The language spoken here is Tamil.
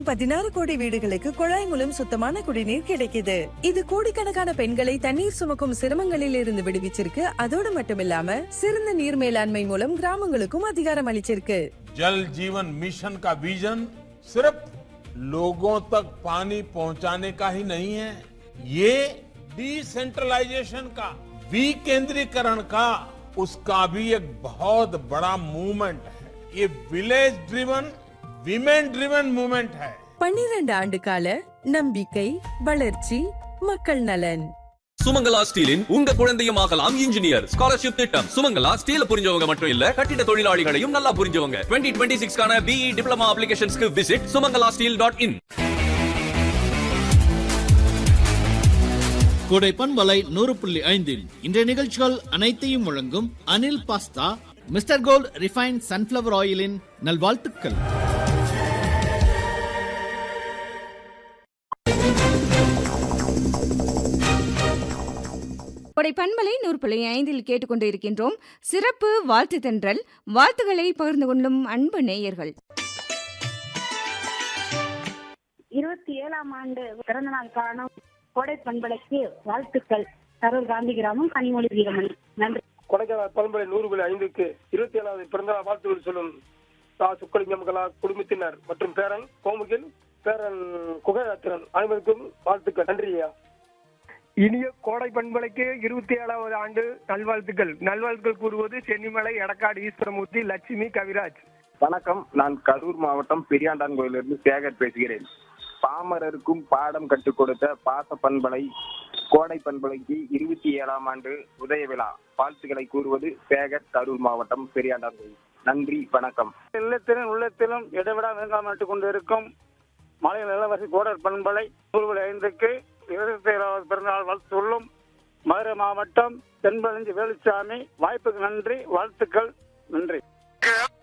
பதினாறு கோடி வீடுகளுக்கு குழாய் மூலம் சுத்தமான குடிநீர் கிடைக்குது இது கோடிக்கணக்கான பெண்களை தண்ணீர் சுமக்கும் சிரமங்களில் இருந்து விடுவிச்சிருக்கு அதோடு மட்டுமில்லாம சிறந்த நீர் மேலாண்மை மூலம் கிராமங்களுக்கும் அதிகாரம் அளிச்சிருக்கு जल जीवन मिशन का विजन सिर्फ लोगों तक पानी पहुंचाने का ही नहीं है ये डिसेंट्रलाइजेशन का विकेंद्रीकरण का उसका भी एक बहुत बड़ा मूवमेंट है ये village driven women driven movement है பன்னிரண்டு ஆண்டு கால நம்பிக்கை வளர்ச்சி மக்கள் நலன் சுமங்கலா ஸ்டீலின் உங்க குழந்தையும் ஆகலாம் இன்ஜினியர் ஸ்காலர்ஷிப் திட்டம் சுமங்கலா ஸ்டீல புரிஞ்சவங்க மட்டும் இல்ல கட்டிட தொழிலாளிகளையும் நல்லா புரிஞ்சவங்க டுவெண்ட்டி டுவெண்ட்டி சிக்ஸ்க்கான பிஇ டிப்ளமா அப்ளிகேஷன்ஸ்க்கு visit Sumangala steel dot in Kodai பண்பலை நூறு புள்ளி ஐந்தில் இன்றைய நிகழ்ச்சிகள் அனைத்தையும் வழங்கும் Anil pasta mister gold refine sunflower ஆயிலின் நல்வாழ்த்துக்கள் கொடை பண்பலை நூறு புள்ளி ஐந்தில் கேட்டுக்கொண்டு இருக்கின்றோம் சிறப்பு வாழ்த்து தென்றல் வாழ்த்துக்களை பகிர்ந்து கொள்ளும் அன்பு நேயர்கள் இருபத்தி ஏழாம் ஆண்டு பிறந்த நாள் காணும் கோடை பண்பலைக்கு வாழ்த்துக்கள் கரூர் காந்தி கிராமம் கனிமொழி வீரமணி நன்றி கொடைக்கானல் பரம்பரை நூறு புள்ளி ஐந்துக்கு இருபத்தி ஏழாவது பிறந்தநாள் வாழ்த்துக்கள் சொல்லும் தா சுக்கலிங்கம் கலா குடும்பத்தினர் மற்றும் பேரன் கோமுகில் பேரன் குகராத்திரன் அனைவருக்கும் வாழ்த்துக்கள் நன்றி ஐயா இனிய கோடை பண்பலைக்கு இருபத்தி ஏழாவது ஆண்டு நல்வாழ்த்துக்கள் நல்வாழ்த்துக்கள் கூறுவது சென்னிமலை எடக்காடு ஈஸ்வரமூர்த்தி லட்சுமி கவிராஜ் வணக்கம் நான் கரூர் மாவட்டம் பெரியாண்டான் கோயிலிருந்து சேகர் பேசுகிறேன் பாமரருக்கும் பாடம் கற்றுக் கொடுத்த பாச பண்பலை கோடை பண்பலைக்கு இருபத்தி ஏழாம் ஆண்டு உதய விழா வாழ்த்துக்களை கூறுவது சேகர் கரூர் மாவட்டம் பெரியாண்டான் கோயில் நன்றி வணக்கம் இல்லத்திலும் உள்ளத்திலும் இடைவிடா வெங்காயம் நட்டுக் கொண்டிருக்கும் மலை நிலவரசி கோடர் பண்பலை நூறு புள்ளி ஐந்துக்கு இருபத்தி ஏழாவது பிறந்தநாள் வாழ்த்து சொல்லும் மதுரை மாவட்டம் தென்பழஞ்சி வேலுச்சாமி வாய்ப்புக்கு நன்றி வாழ்த்துக்கள் நன்றி